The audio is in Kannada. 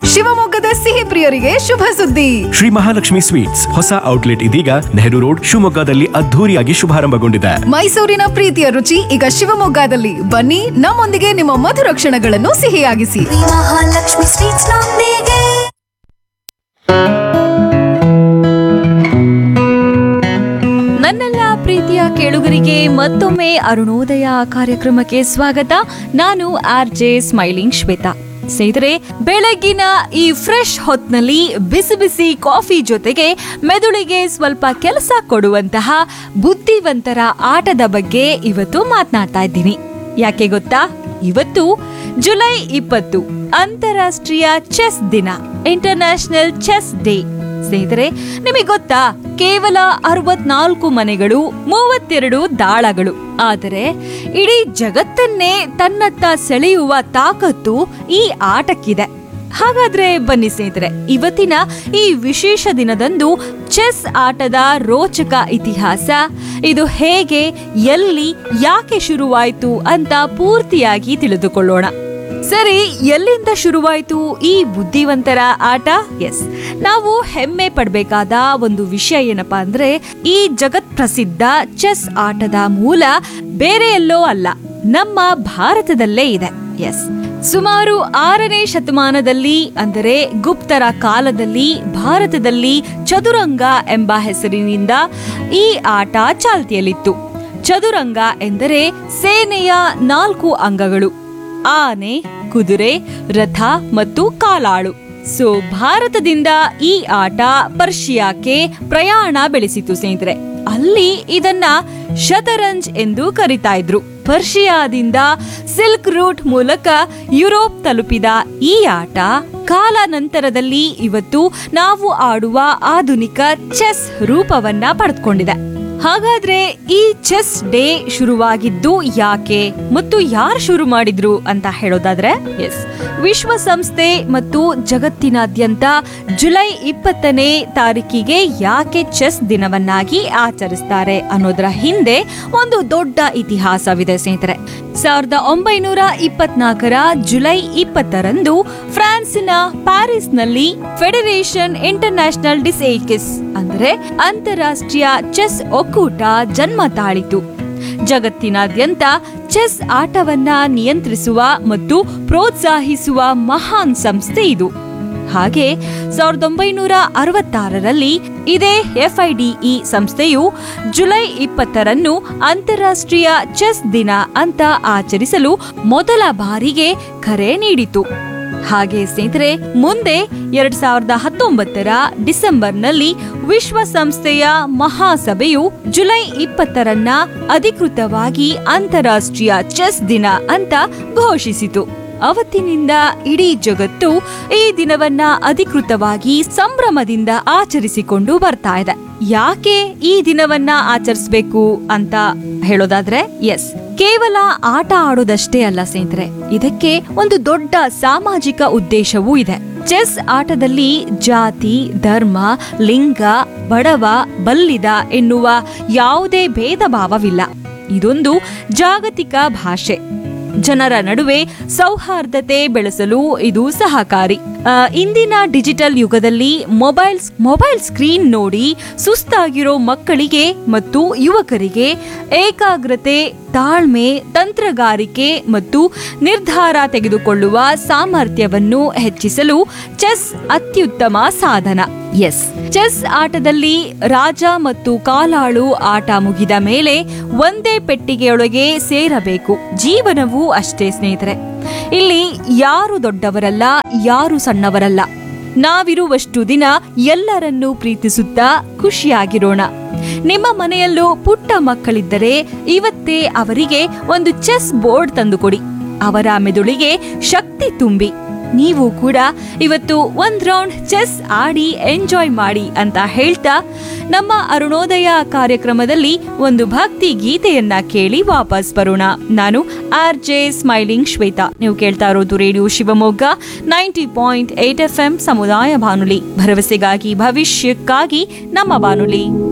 ಶಿವಮೊಗ್ಗದ ಸಿಹಿ ಪ್ರಿಯರಿಗೆ ಶುಭ ಸುದ್ದಿ ಶ್ರೀ ಮಹಾಲಕ್ಷ್ಮಿ ಸ್ವೀಟ್ಸ್ ಹೊಸ ಔಟ್ಲೆಟ್ ಇದೀಗ ನೆಹರು ರೋಡ್ ಶಿವಮೊಗ್ಗದಲ್ಲಿ ಅದ್ಧೂರಿಯಾಗಿ ಶುಭಾರಂಭಗೊಂಡಿದೆ ಮೈಸೂರಿನ ಪ್ರೀತಿಯ ರುಚಿ ಈಗ ಶಿವಮೊಗ್ಗದಲ್ಲಿ ಬನ್ನಿ ನಮ್ಮೊಂದಿಗೆ ನಿಮ್ಮ ಮಧುರ ಕ್ಷಣಗಳನ್ನು ಸಿಹಿಯಾಗಿಸಿ ಶ್ರೀ ಮಹಾಲಕ್ಷ್ಮಿ ಸ್ವೀಟ್ಸ್ ನೊಂದಿಗೆ ನನ್ನೆಲ್ಲ ಪ್ರೀತಿಯ ಕೇಳುಗರಿಗೆ ಮತ್ತೊಮ್ಮೆ ಅರುಣೋದಯ ಕಾರ್ಯಕ್ರಮಕ್ಕೆ ಸ್ವಾಗತ ನಾನು ಆರ್ ಜೆ ಸ್ಮೈಲಿಂಗ್ ಶ್ವೇತಾ ಸ್ನೇಹಿತರೆ ಬೆಳಗ್ಗಿನ ಈ ಫ್ರೆಶ್ ಹೊತ್ನಲ್ಲಿ ಬಿಸಿ ಬಿಸಿ ಕಾಫಿ ಜೊತೆಗೆ ಮೆದುಳಿಗೆ ಸ್ವಲ್ಪ ಕೆಲಸ ಕೊಡುವಂತಹ ಬುದ್ಧಿವಂತರ ಆಟದ ಬಗ್ಗೆ ಇವತ್ತು ಮಾತನಾಡ್ತಾ ಇದ್ದೀನಿ ಯಾಕೆ ಗೊತ್ತಾ ಇವತ್ತು ಜುಲೈ ಇಪ್ಪತ್ತು ಅಂತಾರಾಷ್ಟ್ರೀಯ ಚೆಸ್ ದಿನ ಇಂಟರ್ನ್ಯಾಷನಲ್ ಚೆಸ್ ಡೇ ಸ್ನೇಹಿತರೆ ನಿಮಗೆ ಗೊತ್ತಾ ಕೇವಲ ಅರವತ್ನಾಲ್ಕು ಮನೆಗಳು ಮೂವತ್ತೆರಡು ದಾಳಗಳು ಆದರೆ ಇಡೀ ಜಗತ್ತನ್ನೇ ತನ್ನತ್ತ ಸೆಳೆಯುವ ತಾಕತ್ತು ಈ ಆಟಕ್ಕಿದೆ ಹಾಗಾದ್ರೆ ಬನ್ನಿ ಸ್ನೇಹಿತರೆ ಇವತ್ತಿನ ಈ ವಿಶೇಷ ದಿನದಂದು ಚೆಸ್ ಆಟದ ರೋಚಕ ಇತಿಹಾಸ ಇದು ಹೇಗೆ ಎಲ್ಲಿ ಯಾಕೆ ಶುರುವಾಯಿತು ಅಂತ ಪೂರ್ತಿಯಾಗಿ ತಿಳಿದುಕೊಳ್ಳೋಣ ಸರಿ ಎಲ್ಲಿಂದ ಶುರುವಾಯಿತು ಈ ಬುದ್ಧಿವಂತರ ಆಟ ಎಸ್ ನಾವು ಹೆಮ್ಮೆ ಪಡಬೇಕಾದ ಒಂದು ವಿಷಯ ಏನಪ್ಪಾ ಅಂದ್ರೆ ಈ ಜಗತ್ ಪ್ರಸಿದ್ಧ ಚೆಸ್ ಆಟದ ಮೂಲ ಬೇರೆ ಎಲ್ಲೋ ಅಲ್ಲ ನಮ್ಮ ಭಾರತದಲ್ಲೇ ಇದೆ ಎಸ್ ಸುಮಾರು ಆರನೇ ಶತಮಾನದಲ್ಲಿ ಅಂದರೆ ಗುಪ್ತರ ಕಾಲದಲ್ಲಿ ಭಾರತದಲ್ಲಿ ಚದುರಂಗ ಎಂಬ ಹೆಸರಿನಿಂದ ಈ ಆಟ ಚಾಲ್ತಿಯಲ್ಲಿತ್ತು ಚದುರಂಗ ಎಂದರೆ ಸೇನೆಯ ನಾಲ್ಕು ಅಂಗಗಳು ಆನೆ ಕುದುರೆ ರಥ ಮತ್ತು ಕಾಲಾಳು ಸೊ ಭಾರತದಿಂದ ಈ ಆಟ ಪರ್ಷಿಯಾಕ್ಕೆ ಪ್ರಯಾಣ ಬೆಳೆಸಿತು ಸ್ನೇಹಿತರೆ ಅಲ್ಲಿ ಇದನ್ನ ಶತರಂಜ್ ಎಂದು ಕರಿತಾ ಇದ್ರು ಪರ್ಷಿಯಾದಿಂದ ಸಿಲ್ಕ್ ರೂಟ್ ಮೂಲಕ ಯುರೋಪ್ ತಲುಪಿದ ಈ ಆಟ ಕಾಲಾನಂತರದಲ್ಲಿ ಇವತ್ತು ನಾವು ಆಡುವ ಆಧುನಿಕ ಚೆಸ್ ರೂಪವನ್ನ ಪಡೆದುಕೊಂಡಿದೆ ಹಾಗಾದ್ರೆ ಈ ಚೆಸ್ ಡೇ ಶುರುವಾಗಿದ್ದು ಯಾಕೆ ಮತ್ತು ಯಾರು ಶುರು ಮಾಡಿದ್ರು ಅಂತ ಹೇಳೋದಾದ್ರೆ ಎಸ್ ವಿಶ್ವಸಂಸ್ಥೆ ಮತ್ತು ಜಗತ್ತಿನಾದ್ಯಂತ ಜುಲೈ ಇಪ್ಪತ್ತನೇ ತಾರೀಕಿಗೆ ಯಾಕೆ ಚೆಸ್ ದಿನವನ್ನಾಗಿ ಆಚರಿಸ್ತಾರೆ ಅನ್ನೋದರ ಹಿಂದೆ ಒಂದು ದೊಡ್ಡ ಇತಿಹಾಸವಿದೆ ಸ್ನೇಹಿತರೆ ಸಾವಿರದ ಒಂಬೈನೂರ ಇಪ್ಪತ್ನಾಲ್ಕರ ಜುಲೈ ಇಪ್ಪತ್ತರಂದು ಫ್ರಾನ್ಸಿನ ಪ್ಯಾರಿಸ್ನಲ್ಲಿ ಫೆಡರೇಷನ್ ಇಂಟರ್ನ್ಯಾಷನಲ್ ಡಿಸೇಕಿಸ್ ಅಂದ್ರೆ ಅಂತಾರಾಷ್ಟ್ರೀಯ ಚೆಸ್ ಒಕ್ಕೂಟ ಜನ್ಮ ತಾಳಿತು ಜಗತ್ತಿನಾದ್ಯಂತ ಚೆಸ್ ಆಟವನ್ನ ನಿಯಂತ್ರಿಸುವ ಮತ್ತು ಪ್ರೋತ್ಸಾಹಿಸುವ ಮಹಾನ್ ಸಂಸ್ಥೆ ಇದು ಹಾಗೆ ಸಾವಿರದ ಒಂಬೈನೂರ ಅರವತ್ತಾರರಲ್ಲಿ ಇದೇ ಎಫ್ಐಡಿಇ ಸಂಸ್ಥೆಯು ಜುಲೈ ಇಪ್ಪತ್ತರನ್ನು ಅಂತಾರಾಷ್ಟ್ರೀಯ ಚೆಸ್ ದಿನ ಅಂತ ಆಚರಿಸಲು ಮೊದಲ ಬಾರಿಗೆ ಕರೆ ನೀಡಿತು ಹಾಗೆ ಸ್ನೇಹಿತರೆ ಮುಂದೆ ಎರಡ್ ಸಾವಿರದ ಹತ್ತೊಂಬತ್ತರ ಡಿಸೆಂಬರ್ನಲ್ಲಿ ವಿಶ್ವಸಂಸ್ಥೆಯ ಮಹಾಸಭೆಯು ಜುಲೈ ಇಪ್ಪತ್ತರನ್ನ ಅಧಿಕೃತವಾಗಿ ಅಂತಾರಾಷ್ಟ್ರೀಯ ಚೆಸ್ ದಿನ ಅಂತ ಘೋಷಿಸಿತು ಅವತ್ತಿನಿಂದ ಇಡೀ ಜಗತ್ತು ಈ ದಿನವನ್ನ ಅಧಿಕೃತವಾಗಿ ಸಂಭ್ರಮದಿಂದ ಆಚರಿಸಿಕೊಂಡು ಬರ್ತಾ ಇದೆ ಯಾಕೆ ಈ ದಿನವನ್ನ ಆಚರಿಸಬೇಕು ಅಂತ ಹೇಳೋದಾದ್ರೆ ಎಸ್ ಕೇವಲ ಆಟ ಆಡೋದಷ್ಟೇ ಅಲ್ಲ ಸ್ನೇಹಿತರೆ ಇದಕ್ಕೆ ಒಂದು ದೊಡ್ಡ ಸಾಮಾಜಿಕ ಉದ್ದೇಶವೂ ಇದೆ ಚೆಸ್ ಆಟದಲ್ಲಿ ಜಾತಿ ಧರ್ಮ ಲಿಂಗ ಬಡವ ಬಲ್ಲಿದ ಎನ್ನುವ ಯಾವುದೇ ಭೇದ ಭಾವವಿಲ್ಲ ಇದೊಂದು ಜಾಗತಿಕ ಭಾಷೆ ಜನರ ನಡುವೆ ಸೌಹಾರ್ದತೆ ಬೆಳೆಸಲು ಇದು ಸಹಕಾರಿ ಆ, ಇಂದಿನ ಡಿಜಿಟಲ್ ಯುಗದಲ್ಲಿ ಮೊಬೈಲ್ ಮೊಬೈಲ್ ಸ್ಕ್ರೀನ್ ನೋಡಿ ಸುಸ್ತಾಗಿರೋ ಮಕ್ಕಳಿಗೆ ಮತ್ತು ಯುವಕರಿಗೆ ಏಕಾಗ್ರತೆ ತಾಳ್ಮೆ ತಂತ್ರಗಾರಿಕೆ ಮತ್ತು ನಿರ್ಧಾರ ತೆಗೆದುಕೊಳ್ಳುವ ಸಾಮರ್ಥ್ಯವನ್ನು ಹೆಚ್ಚಿಸಲು ಚೆಸ್ ಅತ್ಯುತ್ತಮ ಸಾಧನ ಎಸ್ ಚೆಸ್ ಆಟದಲ್ಲಿ ರಾಜ ಮತ್ತು ಕಾಲಾಳು ಆಟ ಮುಗಿದ ಮೇಲೆ ಒಂದೇ ಪೆಟ್ಟಿಗೆಯೊಳಗೆ ಸೇರಬೇಕು ಜೀವನವೂ ಅಷ್ಟೇ ಸ್ನೇಹಿತರೆ ಇಲ್ಲಿ ಯಾರು ದೊಡ್ಡವರಲ್ಲ ಯಾರು ಸಣ್ಣವರಲ್ಲ ನಾವಿರುವಷ್ಟು ದಿನ ಎಲ್ಲರನ್ನೂ ಪ್ರೀತಿಸುತ್ತಾ ಖುಷಿಯಾಗಿರೋಣ ನಿಮ್ಮ ಮನೆಯಲ್ಲೂ ಪುಟ್ಟ ಮಕ್ಕಳಿದ್ದರೆ ಇವತ್ತೇ ಅವರಿಗೆ ಒಂದು ಚೆಸ್ ಬೋರ್ಡ್ ತಂದುಕೊಡಿ ಅವರ ಮೆದುಳಿಗೆ ಶಕ್ತಿ ತುಂಬಿ ನೀವು ಕೂಡ ಇವತ್ತು ಒಂದ್ ರೌಂಡ್ ಚೆಸ್ ಆಡಿ ಎಂಜಾಯ್ ಮಾಡಿ ಅಂತ ಹೇಳ್ತಾ ನಮ್ಮ ಅರುಣೋದಯ ಕಾರ್ಯಕ್ರಮದಲ್ಲಿ ಒಂದು ಭಕ್ತಿ ಗೀತೆಯನ್ನ ಕೇಳಿ ವಾಪಸ್ ಬರೋಣ ನಾನು ಆರ್ ಜೆ ಸ್ಮೈಲಿಂಗ್ ಶ್ವೇತಾ ನೀವು ಕೇಳ್ತಾ ಇರೋದು radio Shivamogga ninety point eight F M ಸಮುದಾಯ ಬಾನುಲಿ ಭರವಸೆಗಾಗಿ ಭವಿಷ್ಯಕ್ಕಾಗಿ ನಮ್ಮ ಬಾನುಲಿ